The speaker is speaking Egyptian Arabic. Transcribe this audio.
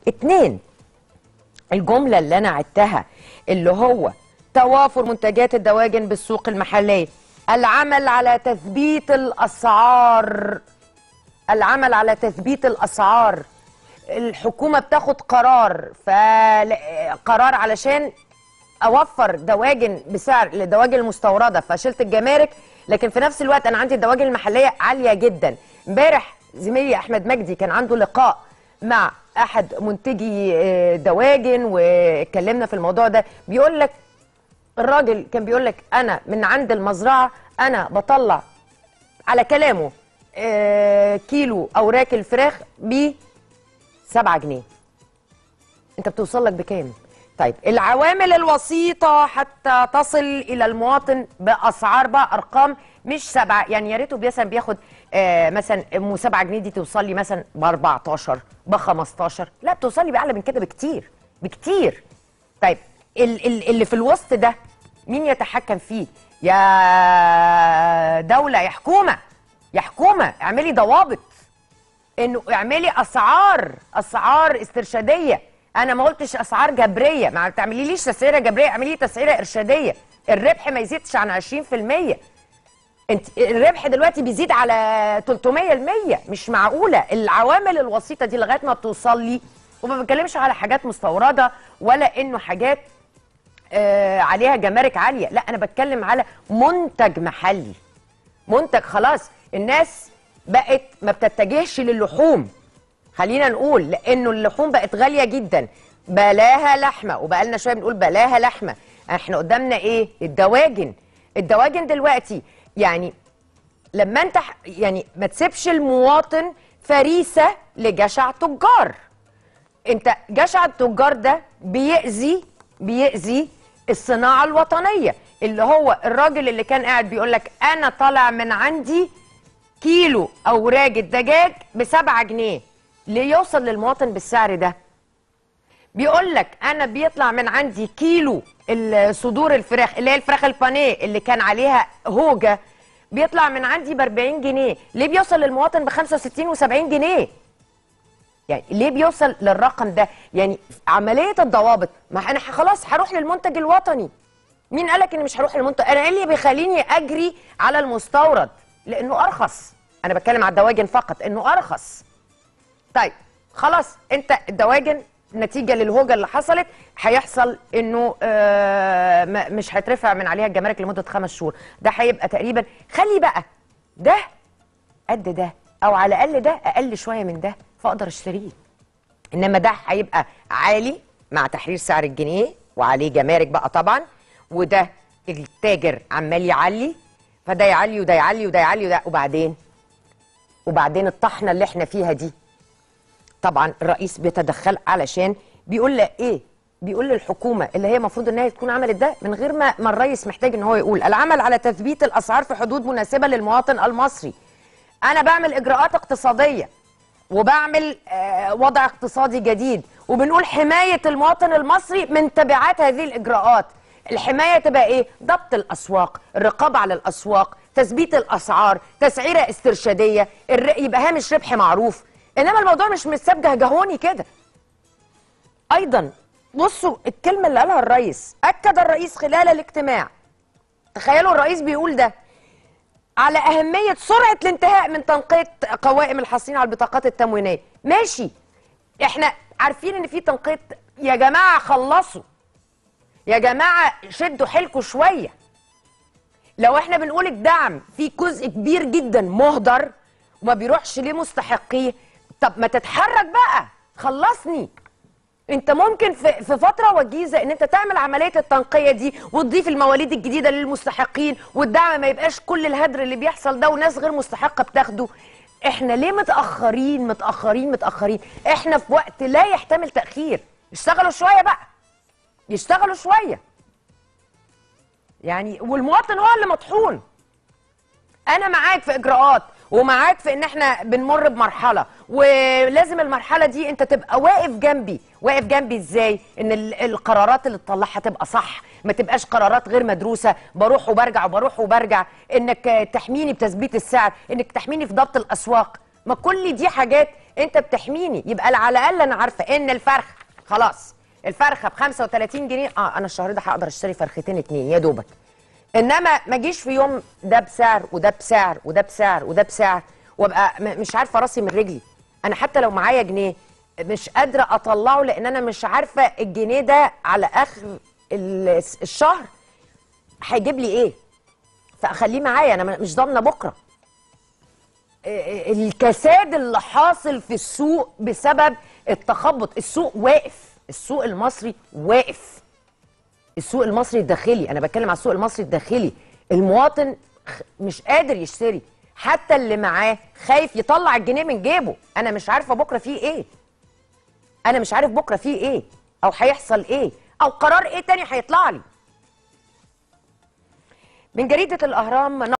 اتنين الجملة اللي أنا عدتها اللي هو توافر منتجات الدواجن بالسوق المحلية العمل على تثبيت الأسعار العمل على تثبيت الأسعار الحكومة بتاخد قرار فقرار علشان اوفر دواجن بسعر للدواجن المستورده فشلت الجمارك لكن في نفس الوقت انا عندي الدواجن المحليه عاليه جدا امبارح زميلي احمد مجدي كان عنده لقاء مع احد منتجي آه، دواجن واتكلمنا في الموضوع ده بيقول لك الراجل كان بيقول لك انا من عند المزرعه انا بطلع على كلامه آه، كيلو اوراق الفراخ ب 7 جنيه انت بتوصل لك بكام طيب العوامل الوسيطة حتى تصل إلى المواطن بأسعار بقى أرقام مش سبعة يعني يا ريته مثلا بياخد آه مثلا أم 7 جنيه دي توصل لي مثلا ب 14 ب 15 لا بتوصل لي بأعلى من كده بكتير بكتير طيب ال ال اللي في الوسط ده مين يتحكم فيه يا دولة يا حكومة يا حكومة اعملي ضوابط انه اعملي اسعار اسعار استرشاديه انا ما قلتش اسعار جبريه ما تعمليليش تسعيره جبريه اعملي تسعيره ارشاديه الربح ما يزيدش عن 20% انت الربح دلوقتي بيزيد على 300% مش معقوله العوامل الوسيطه دي لغايه ما بتوصل لي وما بتكلمش على حاجات مستورده ولا انه حاجات آه عليها جمارك عاليه لا انا بتكلم على منتج محلي منتج خلاص الناس بقت ما بتتجهش للحوم خلينا نقول لانه اللحوم بقت غاليه جدا بلاها لحمه وبقى لنا شويه بنقول بلاها لحمه احنا قدامنا ايه الدواجن الدواجن دلوقتي يعني لما انت ح- يعني ما تسيبش المواطن فريسه لجشع تجار انت جشع التجار ده بيأذي بيأذي الصناعة الوطنية اللي هو الراجل اللي كان قاعد بيقول لك انا طالع من عندي كيلو اوراق الدجاج بسبعة جنيه ليه يوصل للمواطن بالسعر ده بيقول لك انا بيطلع من عندي كيلو ال- صدور الفراخ اللي هي الفراخ البانيه اللي كان عليها هوجه بيطلع من عندي ب 40 جنيه ليه بيوصل للمواطن ب 65 و70 جنيه يعني ليه بيوصل للرقم ده يعني عمليه الضوابط ما انا ح- خلاص هروح للمنتج الوطني مين قالك اني مش هروح للمنتج انا ايه اللي بيخليني اجري على المستورد لانه ارخص انا بتكلم على الدواجن فقط انه ارخص طيب خلاص انت الدواجن نتيجه للهوجه اللي حصلت هيحصل انه آه ما- مش هيترفع من عليها الجمارك لمده خمس شهور ده هيبقى تقريبا خلي بقى ده قد ده او على الاقل ده اقل شويه من ده فاقدر اشتريه انما ده هيبقى عالي مع تحرير سعر الجنيه وعليه جمارك بقى طبعا وده التاجر عمال يعلي فده يعلي وده يعلي وده يعلي وده وبعدين وبعدين الطحنه اللي احنا فيها دي طبعا الرئيس بيتدخل علشان بيقول لها ايه بيقول للحكومه اللي هي المفروض انها تكون عملت ده من غير ما ما الرئيس محتاج ان هو يقول العمل على تثبيت الاسعار في حدود مناسبه للمواطن المصري انا بعمل اجراءات اقتصاديه وبعمل آه، وضع اقتصادي جديد وبنقول حمايه المواطن المصري من تبعات هذه الاجراءات الحمايه تبقى ايه ضبط الاسواق الرقابه على الاسواق تثبيت الاسعار تسعيره استرشاديه الر- يبقى هامش ربح معروف انما الموضوع مش متساب جهجهوني كده ايضا بصوا الكلمه اللي قالها الرئيس اكد الرئيس خلال الاجتماع تخيلوا الرئيس بيقول ده على أهمية سرعة الانتهاء من تنقية قوائم الحاصلين على البطاقات التموينية ماشي احنا عارفين ان في تنقية يا جماعة خلصوا يا جماعة شدوا حيلكوا شوية لو احنا بنقول الدعم في جزء كبير جدا مهدر وما بيروحش لمستحقيه طب ما تتحرك بقى خلصني انت ممكن في في فتره وجيزه ان انت تعمل عمليه التنقيه دي وتضيف المواليد الجديده للمستحقين والدعم ما يبقاش كل الهدر اللي بيحصل ده وناس غير مستحقه بتاخده احنا ليه متاخرين متاخرين متاخرين احنا في وقت لا يحتمل تاخير اشتغلوا شويه بقى يشتغلوا شويه يعني والمواطن هو اللي مطحون انا معاك في اجراءات ومعاك في ان احنا بنمر بمرحله ولازم المرحله دي انت تبقى واقف جنبي واقف جنبي ازاي ان ال- القرارات اللي تطلعها تبقى صح ما تبقاش قرارات غير مدروسه بروح وبرجع وبروح وبرجع انك آه، تحميني بتثبيت السعر انك تحميني في ضبط الاسواق ما كل دي حاجات انت بتحميني يبقى على الاقل انا عارفه ان الفرخه خلاص الفرخه ب 35 جنيه اه انا الشهر ده هقدر اشتري فرختين اتنين يا دوبك انما ما اجيش في يوم ده بسعر وده بسعر وده بسعر وده بسعر وابقى م- مش عارفه راسي من رجلي انا حتى لو معايا جنيه مش قادره اطلعه لان انا مش عارفه الجنيه ده على اخر ال- الشهر هيجيب لي ايه فاخليه معايا انا مش ضامنه بكره الكساد اللي حاصل في السوق بسبب التخبط السوق واقف السوق المصري واقف السوق المصري الداخلي انا بتكلم على السوق المصري الداخلي المواطن خ- مش قادر يشتري حتى اللي معاه خايف يطلع الجنيه من جيبه انا مش عارفه بكره فيه ايه انا مش عارف بكره فيه ايه او هيحصل ايه او قرار ايه تاني هيطلع لي من جريده الاهرام